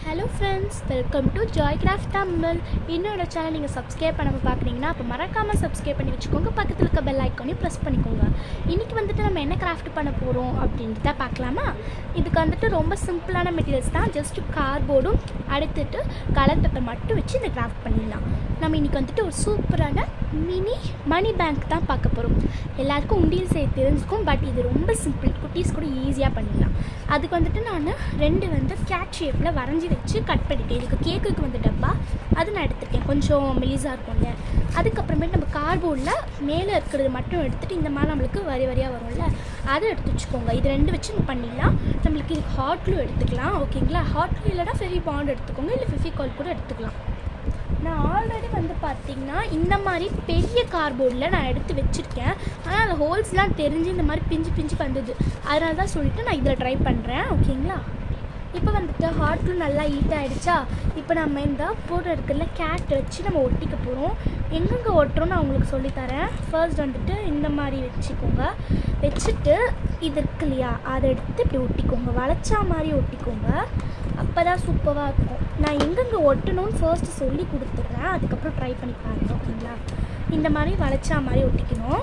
hello friends welcome to joy craft Tamil இன்னொரு channel நீங்கள் subscribe பண்ணாமல் பார்க்குறீங்கன்னா அப்போ மறக்காமல் சப்ஸ்கிரைப் பண்ணி வச்சுக்கோங்க பக்கத்தில் இருக்க பெல் ஐக்கானையும் ப்ரெஸ் பண்ணிக்கோங்க இன்றைக்கி வந்துட்டு நம்ம என்ன கிராஃப்ட் பண்ண போகிறோம் அப்படின்றத பார்க்கலாமா இதுக்கு வந்துட்டு ரொம்ப சிம்பிளான மெட்டீரியல்ஸ் தான் ஜஸ்ட் கார்போர்டும் அடுத்துட்டு கலர் பேப்பர் மட்டும் வச்சு இந்த கிராஃப்ட் பண்ணிடலாம் நம்ம இன்றைக்கி வந்துட்டு ஒரு சூப்பரான மினி மணி பேங்க் தான் பார்க்க போகிறோம் எல்லாருக்கும் உண்டியல் செய்ய தெரிஞ்சுக்கும் பட் இது ரொம்ப சிம்பிள் குட்டீஸ் கூட ஈஸியாக பண்ணிடலாம் அதுக்கு வந்துட்டு நான் ரெண்டு வந்து கேட் ஷேப்பில் வரைஞ்சி வச்சு கட் பண்ணிட்டேன் இதுக்கு கேக்குக்கு வந்து டப்பா அது நான் எடுத்துருக்கேன் கொஞ்சம் மெலிசாக இருக்கும்ல அதுக்கப்புறமேட்டு நம்ம கார்போர்டில் மேலே இருக்கிறது மட்டும் எடுத்துகிட்டு இந்த மாதிரி நம்மளுக்கு வரி வரியாக வரும்ல அதை எடுத்து வச்சுக்கோங்க இது ரெண்டு வச்சு நம்ம பண்ணிடலாம் நம்மளுக்கு இதுக்கு ஹாட் க்ளூ எடுத்துக்கலாம் ஓகேங்களா ஹாட் க்ளூ இல்லைனா ஃபெவி பாண்ட் எடுத்துக்கோங்க இல்லை ஃபெஃபிகால் கூட எடுத்துக்கலாம் நான் ஆல்ரெடி வந்து பார்த்தீங்கன்னா இந்த மாதிரி பெரிய கார்போர்டில் நான் எடுத்து வச்சுருக்கேன் ஆனால் அந்த ஹோல்ஸ்லாம் தெரிஞ்சு இந்த மாதிரி பிஞ்சு பிஞ்சு வந்தது அதனால தான் சொல்லிட்டு நான் இதில் ட்ரை பண்ணுறேன் ஓகேங்களா இப்போ வந்துட்டு ஹார்ட்லும் நல்லா ஹீட் ஆகிடுச்சா இப்போ நம்ம இந்த போட்டோ இருக்கிறதுல கேட் வச்சு நம்ம ஒட்டிக்க போகிறோம் எங்கெங்கே ஒட்டுறோம் நான் உங்களுக்கு சொல்லித்தரேன் ஃபர்ஸ்ட் வந்துட்டு இந்த மாதிரி வச்சுக்கோங்க வச்சுட்டு இது இருக்கு இல்லையா அதை எடுத்து இப்படி ஒட்டிக்கோங்க வளைச்சா மாதிரி ஒட்டிக்கோங்க அப்போ தான் சூப்பராக இருக்கும் நான் எங்கெங்கே ஒட்டணும்னு ஃபர்ஸ்ட் சொல்லி கொடுத்துட்றேன் அதுக்கப்புறம் ட்ரை பண்ணி பாருங்க ஓகேங்களா இந்த மாதிரி வளைச்சா மாதிரி ஒட்டிக்கணும்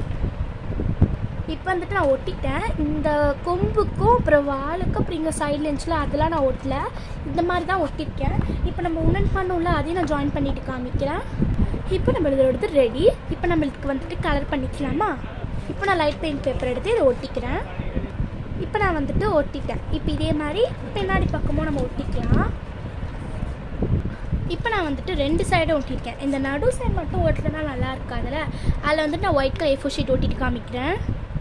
இப்போ வந்துட்டு நான் ஒட்டிட்டேன் இந்த கொம்புக்கும் அப்புறம் வாலுக்கும் அப்புறம் இங்கே சைடில் இருந்துச்சுல அதெல்லாம் நான் ஒட்டல இந்த மாதிரி தான் ஒட்டியிருக்கேன் இப்போ நம்ம உன்னன் பண்ணோம்ல அதையும் நான் ஜாயின் பண்ணிட்டு காமிக்கிறேன் இப்போ நம்ம இதோடது ரெடி இப்போ நம்மளுக்கு வந்துட்டு கலர் பண்ணிக்கலாமா இப்போ நான் லைட் பெயிண்ட் பேப்பர் எடுத்து இதை ஒட்டிக்கிறேன் இப்போ நான் வந்துட்டு ஒட்டிட்டேன் இப்போ இதே மாதிரி பின்னாடி பக்கமும் நம்ம ஒட்டிக்கலாம் இப்போ நான் வந்துட்டு ரெண்டு சைடும் ஒட்டியிருக்கேன் இந்த நடு சைடு மட்டும் ஒட்டுறதுனா நல்லா இருக்காதுல்ல அதில் வந்துட்டு நான் ஒயிட் கலர் ஏஃபோ ஷீட் ஒட்டிட்டு காமிக்கிறேன்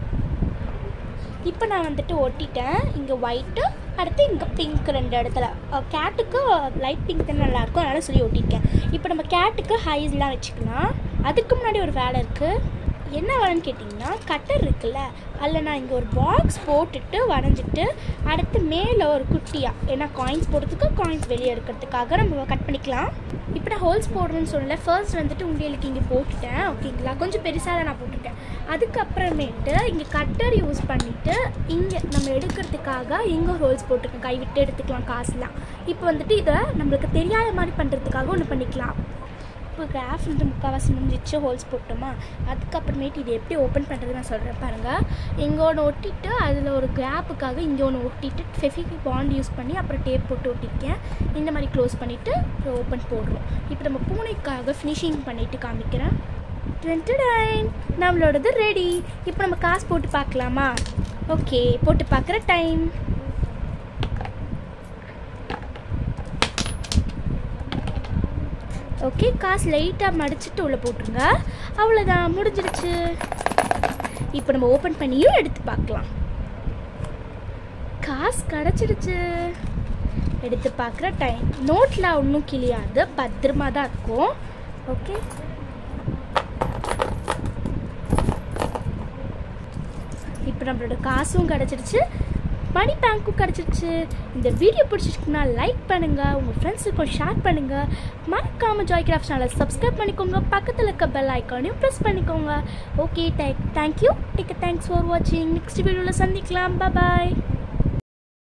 இப்போ நான் வந்துட்டு ஒட்டிட்டேன் இங்கே ஒயிட்டு அடுத்து இங்கே பிங்க் ரெண்டு இடத்துல கேட்டுக்கு லைட் பிங்க் தான் நல்லாயிருக்கும் அதனால் சொல்லி ஒட்டியிருக்கேன் இப்போ நம்ம கேட்டுக்கு ஹைஸ்லாம் வச்சுக்கலாம் அதுக்கு முன்னாடி ஒரு வேலை இருக்குது என்ன வேலைன்னு கேட்டிங்கன்னா கட்டர் இருக்குல்ல அதில் நான் இங்கே ஒரு பாக்ஸ் போட்டுட்டு வரைஞ்சிட்டு அடுத்து மேலே ஒரு குட்டியாக ஏன்னா காயின்ஸ் போடுறதுக்கு காயின்ஸ் வெளியே எடுக்கிறதுக்காக நம்ம கட் பண்ணிக்கலாம் இப்போ நான் ஹோல்ஸ் போடுறேன்னு சொல்லல ஃபர்ஸ்ட் வந்துட்டு உண்டியலுக்கு இங்கே போட்டுட்டேன் ஓகேங்களா கொஞ்சம் பெருசாக தான் நான் போட்டிருக்கேன் அதுக்கப்புறமேட்டு இங்கே கட்டர் யூஸ் பண்ணிவிட்டு இங்கே நம்ம எடுக்கிறதுக்காக இங்கே ஹோல்ஸ் போட்டிருக்கேன் கை விட்டு எடுத்துக்கலாம் காசுலாம் இப்போ வந்துட்டு இதை நம்மளுக்கு தெரியாத மாதிரி பண்ணுறதுக்காக ஒன்று பண்ணிக்கலாம் இப்போ கிராஃப் வந்து முக்கால்வாசி முடிஞ்சிச்சு ஹோல்ஸ் போட்டோமா அதுக்கப்புறமேட்டு இது எப்படி ஓப்பன் பண்ணுறது நான் சொல்கிறேன் பாருங்கள் இங்கே ஒன்று ஒட்டிட்டு அதில் ஒரு கேப்புக்காக இங்கே ஒன்று ஒட்டிட்டு ஃபெஃபிக் பாண்ட் யூஸ் பண்ணி அப்புறம் டேப் போட்டு ஒட்டிருக்கேன் இந்த மாதிரி க்ளோஸ் பண்ணிவிட்டு ஓப்பன் போடுறோம் இப்போ நம்ம பூனைக்காக ஃபினிஷிங் பண்ணிவிட்டு காமிக்கிறேன் டைன் நம்மளோடது ரெடி இப்போ நம்ம காசு போட்டு பார்க்கலாமா ஓகே போட்டு பார்க்குற டைம் ஓகே காசு லைட்டாக மடிச்சிட்டு உள்ளே போட்டுருங்க அவ்வளோதான் முடிஞ்சிருச்சு இப்போ நம்ம ஓப்பன் பண்ணியும் எடுத்து பார்க்கலாம் காசு கிடச்சிடுச்சு எடுத்து பார்க்குற டைம் நோட்டில் ஒன்றும் கிளியாது பத்திரமா தான் இருக்கும் ஓகே இப்போ நம்மளோட காசும் கிடச்சிருச்சு மணி பேங்க்கும் கிடச்சிருச்சு இந்த வீடியோ பிடிச்சிருக்குன்னா லைக் பண்ணுங்கள் உங்கள் ஃப்ரெண்ட்ஸுக்கும் ஷேர் பண்ணுங்கள் மறக்காமல் ஜாய் கிராஃப்ட் சேனலை சப்ஸ்கிரைப் பண்ணிக்கோங்க பக்கத்தில் இருக்க பெல் ஐக்கானையும் ப்ரெஸ் பண்ணிக்கோங்க okay thank thank you take thanks for வாட்சிங் நெக்ஸ்ட் வீடியோவில் சந்திக்கலாம் பாய்